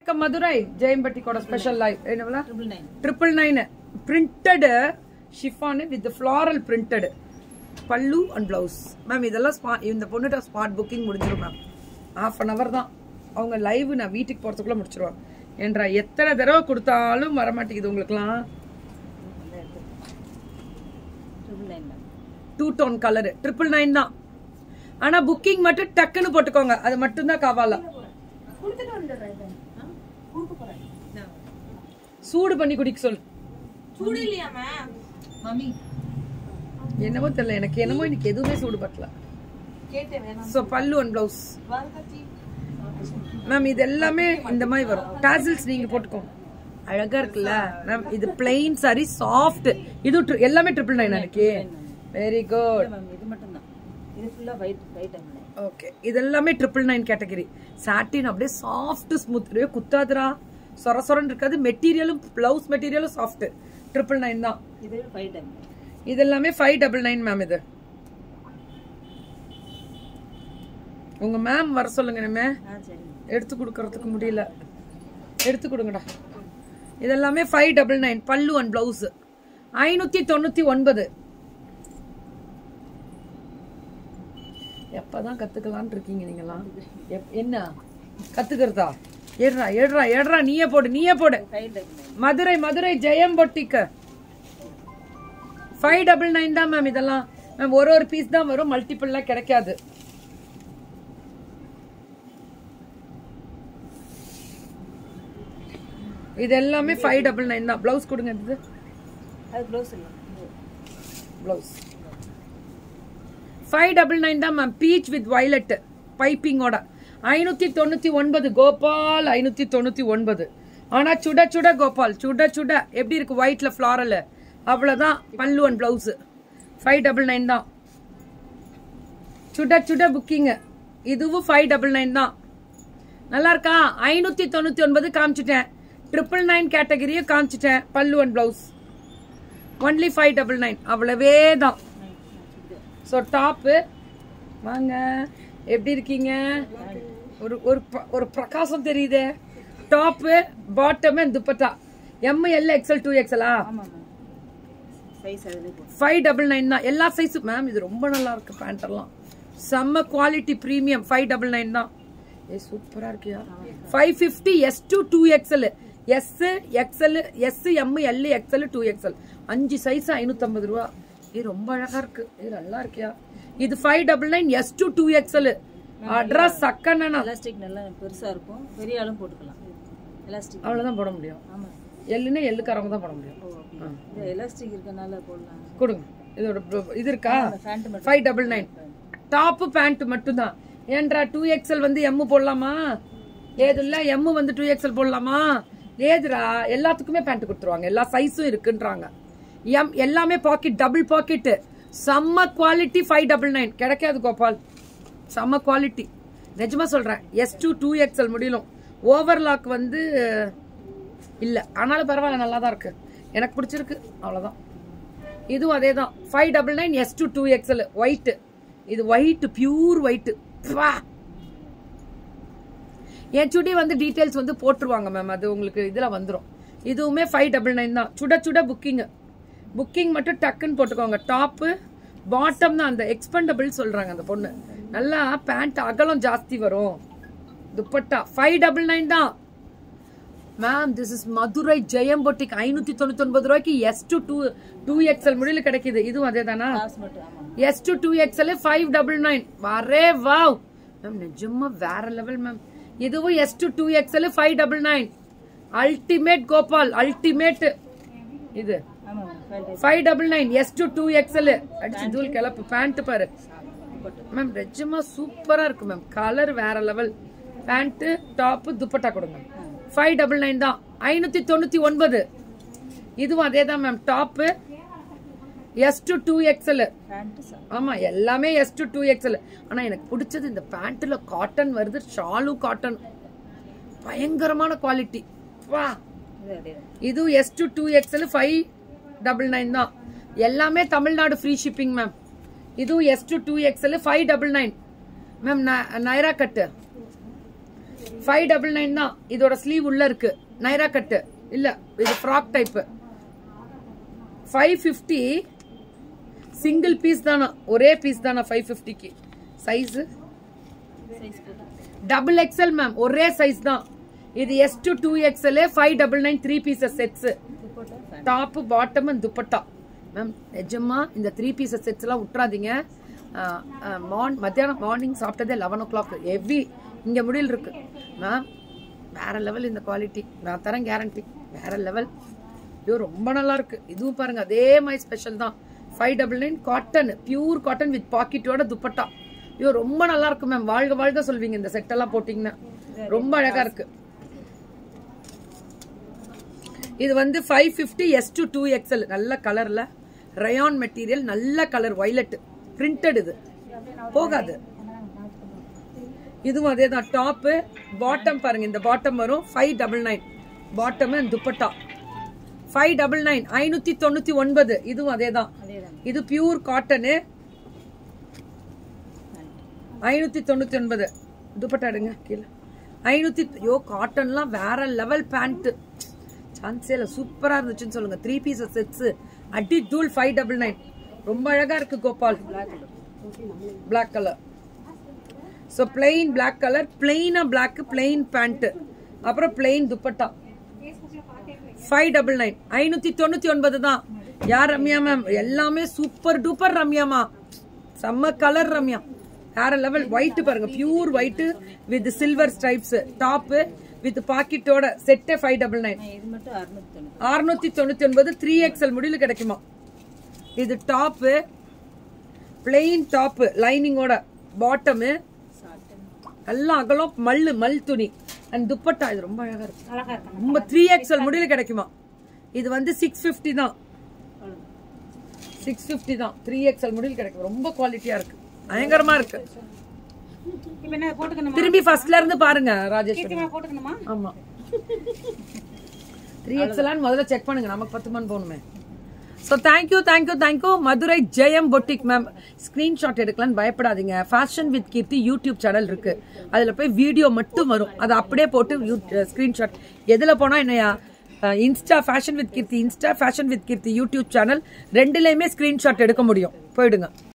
வணக்கம் மதுரை ஜெயம்பட்டிக்கோட special live என்னவா triple nine triple nine printed chiffon with floral printed pallu and blouse ma'am இதெல்லாம் ஸ்பா இந்த பொண்ணுகிட்ட ஸ்பாட் புக்கிங் முடிஞ்சிடும் மேம் ஹாஃப் அன் அவர் தான் அவங்க லைவ் நான் வீட்டுக்கு போகிறதுக்குள்ளே முடிச்சிருவாங்க என்றா எத்தனை தடவை கொடுத்தாலும் வரமாட்டேங்குது உங்களுக்குலாம் triple nine ma'am two tone colour triple nine தான் ஆனா புக்கிங் மட்டும் டக்குன்னு போட்டுக்கோங்க அது மட்டும்தான் காவாலா சூடு பண்ணி குடிக்க சொல்லு சூடு இல்லையா மேம் மம்மி என்னமோ தெரியல எனக்கு என்னமோ இன்னைக்கு எதுவுமே சூடு பட்டல கேட்டேன் வேணாம் ஸோ பல்லு அண்ட் பிளவுஸ் வரதட்சி மேம் இது எல்லாமே இந்த மாதிரி வரும் டாசில்ஸ் நீங்க போட்டுக்கோங்க அழகா இருக்குல்ல மேம் இது பிளெயின் சாரி சாஃப்ட் இது tri- எல்லாமே ட்ரிபிள் நைன் எனக்கு வெரி குட் மேம் இது மட்டும் தான் இது ஃபுல்லா ஒயிட் ஒயிட் அண்ட் ஓகே இது எல்லாமே ட்ரிபிள் நைன் கேட்டகரி சாட்டின் அப்படியே சாஃப்ட் ஸ்மூத் குத்தாதுரா சொர சொரன்னு இருக்காது மெட்டீரியலும் பிளவுஸ் மெட்டீரியலும் சாஃப்ட் ட்ரிபிள் நைன் தான் இது ஒயிட் அண்ட் இது எல்லாமே ஃபைவ் டபுள் நைன் மேம் இது உங்க மேம் வர சொல்லுங்க நம்ம ஆ சரி எடுத்து கொடுக்கறதுக்கு முடியல எடுத்து கொடுங்கடா இதெல்லாமே five double nine pallu and blouse ஐநூத்தி தொண்ணூத்தி ஒன்பது எப்பதான் கத்துக்கலாம்னு இருக்கீங்க நீங்களாம் எப்- என்ன கத்துக்கிறதா ஏடுறா ஏடுறா ஏடுறா நீயே போடு நீயே போடு five double nine Madurai Madurai Jayam பொட்டிக்கு ஃபைவ் டபுள் நைன் தான் மேம் இதெல்லாம் மேம் ஒரு ஒரு பீஸ் தான் வரும் மல்டிபிள்லாம் கிடைக்காது இது எல்லாமே ஃபைவ் டபுள் நைன் தான் பிளவுஸ் கொடுங்க இது அது க்ளோஸ் இல்லை பிளவுஸ் ஃபைவ் டபுள் நைன் தான் மேம் பீச் வித் வயலட் பைப்பிங்கோட ஐநூத்தி தொண்ணூத்தி ஒன்பது கோபால் ஐநூத்தி தொண்ணூத்தி ஒன்பது ஆனா சுட சுட கோபால் சுட சுட எப்படி இருக்கு ஒயிட்ல ஃபிளாரல் அவ்வளவுதான் pallu and blouse five double nine தான் சுட சுட புக்கிங் இதுவும் ஃபைவ் டபுள் நைன் தான் நல்லா இருக்கா ஐநூத்தி தொண்ணூத்தி ஒன்பது காமிச்சிட்டேன் ட்ரிபிள் நைன் கேட்டகரியும் காமிச்சிட்டேன் pallu and blouse only five double nine அவ்வளவே தான் ஸோ டாப்பு வாங்க எப்படி இருக்கீங்க ஒரு ஒரு ப- ஒரு பிரகாசம் தெரியுதே top bottom and dupatta M L XL two எக்ஸ்எலா ஆமாம் மேம் சைஸ் அதில் போட்டு ஃபைவ் டபுள் நைன் தான் எல்லா சைஸும் மேம் இது ரொம்ப நல்லா இருக்கு பேண்ட் எல்லாம் செம்ம quality premium five double nine தான் ஏ சூப்பரா இருக்கியா five fifty S to two XL S XL S M L XL two XL அஞ்சு சைஸ் ஐநூத்தம்பது ரூபா இது ரொம்ப அழகா இருக்கு இது நல்லா இருக்கியா இது five double nine S to two XL address சக்கண்ணா எலாஸ்டிக் நல்லா பெருசா இருக்கும் பெரிய ஆளும் போட்டுக்கலாம் எலாஸ்டிக் அவ்வளவுதான் போட முடியும் ஆமாம் எள்ளுன்னா எள்ளுக்காரங்க தான் போட முடியும் ஓ அப்படி இந்த எலாஸ்டிக் இருக்கனால போடலாம் கொடுங்க இதோட bro- இது இருக்கா ஃபேண்ட் மட்டும் five double nine top pant மட்டும்தான் ஏன்றா டூ எக்ஸ்எல் வந்து எம் போடலாமா ஏது இல்ல எம் வந்து டூ எக்ஸ்எல் போடலாமா லேதுரா எல்லாத்துக்குமே பேண்ட் கொடுத்துருவாங்க எல்லா சைஸும் இருக்குன்றாங்க எம் எல்லாமே பாக்கெட் டபுள் பாக்கெட் செம்ம குவாலிட்டி ஃபைவ் டபுள் நைன் கிடைக்காது கோபால் செம்ம குவாலிட்டி நிஜமா சொல்றேன் எஸ் டூ டூ எக்ஸ்எல் முடியலும் ஓவர்லாக் வந்து இல்ல ஆனாலும் பரவாயில்ல நல்லா தான் இருக்கு எனக்கு பிடிச்சிருக்கு அவ்வளவுதான் இதுவும் அதே தான் five double nine S to two XL white இது ஒயிட் பியூர் ஒயிட் என் சுடி வந்து டீடைல்ஸ் வந்து போட்டுருவாங்க மேம் அது உங்களுக்கு இதுல வந்துரும் இதுவுமே ஃபைவ் டபுள் நைன் தான் சுட சுட புக்கிங் புக்கிங் மட்டும் டக்குன்னு போட்டுக்கோங்க டாப்பு பாட்டம் தான் அந்த எக்ஸ்பெண்டபிள் சொல்றாங்க அந்த பொண்ணு நல்லா பேண்ட் அகலம் ஜாஸ்தி வரும் துப்பட்டா ஃபைவ் டபுள் நைன் தான் ma'am this is Madurai Jayam boutique ஐநூத்தி தொண்ணூத்தி ஒன்பது ரூபாய்க்கு S to two two XL முடியல கிடைக்குது இதுவும் அதே தானா காசு மட்டும் ஆமாம் S to two XL five double nine வரே வாவ் மேம் நிஜமா வேற லெவல் மேம் இதுவும் S to two XL five double nine ultimate Gopal ultimate இது ஆமாம் five days five double nine S to two XL அடிச்சு தூள் கிளப்பு பேண்ட் பாரு ma'am நிஜமா சூப்பரா இருக்கு மேம் கலர் வேற லெவல் பேண்ட் டாப் துப்பட்டா கொடுங்க ஃபைவ் டபுள் நைன் தான் ஐநூத்தி தொண்ணூத்தி ஒன்பது இதுவும் அதே தான் ma'am top S to two XL pant sir ஆமா எல்லாமே எஸ் டு டூ எக்ஸ்எல் ஆனா எனக்கு பிடிச்சது இந்த பேண்ட்ல காட்டன் வருது ஷாலும் காட்டன் பயங்கரமான குவாலிட்டி வா இது அதே தான் இது S to two XL five double nine தான் எல்லாமே தமிழ்நாடு ஃப்ரீ ஷிப்பிங் மேம் இதுவும் S to two XL five double nine ma'am Naira cut five double nine தான் இதோட ஸ்லீவ் உள்ள இருக்கு நைரா கட்டு இல்ல இது frock type five fifty single piece தானா ஒரே பீஸ் தானா ஃபைவ் ஃபிஃப்டிக்கு சைஸ் சைஸ் போட்டு டபுள் எக்ஸ்எல் மேம் ஒரே சைஸ் தான் இது S to two XL five double nine three pieces sets dupatta pant top bottom and dupatta ma'am நிஜமா இந்த த்ரீ பீசஸ் செட்ஸ் எல்லாம் விட்றாதீங்க மார்ன் மத்தியானம் மார்னிங் சாப்பிட்டதே லெவன் ஓ கிளாக் ஹெவி இங்க முடியல் இருக்கு மேம் வேற லெவல் இந்த குவாலிட்டி நான் தரேன் கேரண்டி வேற லெவல் ஐயோ ரொம்ப நல்லா இருக்கு இதுவும் பாருங்க அதே மாதிரி ஸ்பெஷல் தான் five double nine cotton pure cotton with பாக்கெட்டோட துப்பட்டா ஐயோ ரொம்ப நல்லா இருக்கு மேம் வாழ்க வாழ்க சொல்வீங்க இந்த செட் எல்லாம் போட்டீங்கன்னா ரொம்ப அழகா இருக்கு இது வந்து five fifty S to two XL நல்ல கலர்ல ரயான் மெட்டீரியல் நல்ல கலர் வயலட் பிரிண்டட் இது போகாது இதுவும் அதே தான் டாப்பு பாட்டம் பாருங்க இந்த பாட்டம் வரும் five double nine bottom and dupatta five double nine ஐநூத்தி தொண்ணூத்தி ஒன்பது இதுவும் அதே தான் அதே தான் இது பியூர் காட்டனு ஐநூத்தி தொண்ணூத்தி ஒன்பது துப்பட்டா எடுங்க கீழே ஐநூத்தி ஐயோ காட்டன்லாம் வேற லெவல் பேண்ட் சான்ஸே இல்லை சூப்பரா இருந்துச்சுன்னு சொல்லுங்க த்ரீ பீசஸ் செட்ஸ் அடி தூள் ஃபைவ் டபுள் நைன் ரொம்ப அழகா இருக்கு Gopal black colour so plain black colour பிளெயினா பிளாக் பிளெயின் பேண்ட் அப்புறம் plain dupatta five double nine ஐநூத்தி தொண்ணூத்தி ஒன்பது தான் யார் ரம்யா மேம் எல்லாமே சூப்பர் டூப்பர் ரம்யாமா செம்ம கலர் ரம்யா வேற லெவல் ஒயிட் பாருங்க pure white with silver stripes top with பாக்கெட்டோட செட்டே ஃபைவ் டபுள் நைன் இது மட்டும் அறுநூத்தி தொண்ணூறு அறுநூத்தி தொண்ணூத்தி ஒன்பது த்ரீ எக்ஸ்எல் முடியல கிடைக்குமா இது டாப்பு பிளெயின் டாப் லைனிங்கோட பாட்டமு எல்லாம் அகலம் மல்லு மல் துணி அண்ட் துப்பட்டா இது ரொம்ப அழகா இருக்கு அழகா இருக்கு ரொம்ப த்ரீ எக்ஸ்எல் முடியல கிடைக்குமா இது வந்து சிக்ஸ் ஃபிஃப்டி தான் சிக்ஸ் ஃபிஃப்டி தான் த்ரீ எக்ஸ்எல் முடியல கிடைக்கும் ரொம்ப குவாலிட்டியா இருக்கு பயங்கரமா இருக்கு இப்போ என்ன போட்டுக்கணுமா திரும்பி ஃபர்ஸ்ட்ல இருந்து பாருங்க ராஜேஸ்வரி சீக்கிரமா போட்டுக்கணுமா ஆமா த்ரீ எக்ஸ்எல்லான்னு முதல்ல செக் பண்ணுங்க நமக்கு பத்து மணி போகணுமே so thank you thank you thank you Madurai Jayam boutique ma'am screenshot எடுக்கலாம்னு பயப்படாதீங்க fashion with Keerthi YouTube channel இருக்கு அதில் போய் வீடியோ மட்டும் வரும் அதை அப்படியே போட்டு ஸ்க்ரீன்ஷாட் எதில் போனால் என்னையா Insta fashion with Keerthi Insta fashion with Keerthi YouTube channel ரெண்டுலேயுமே ஸ்க்ரீன்ஷாட் எடுக்க முடியும் போயிடுங்க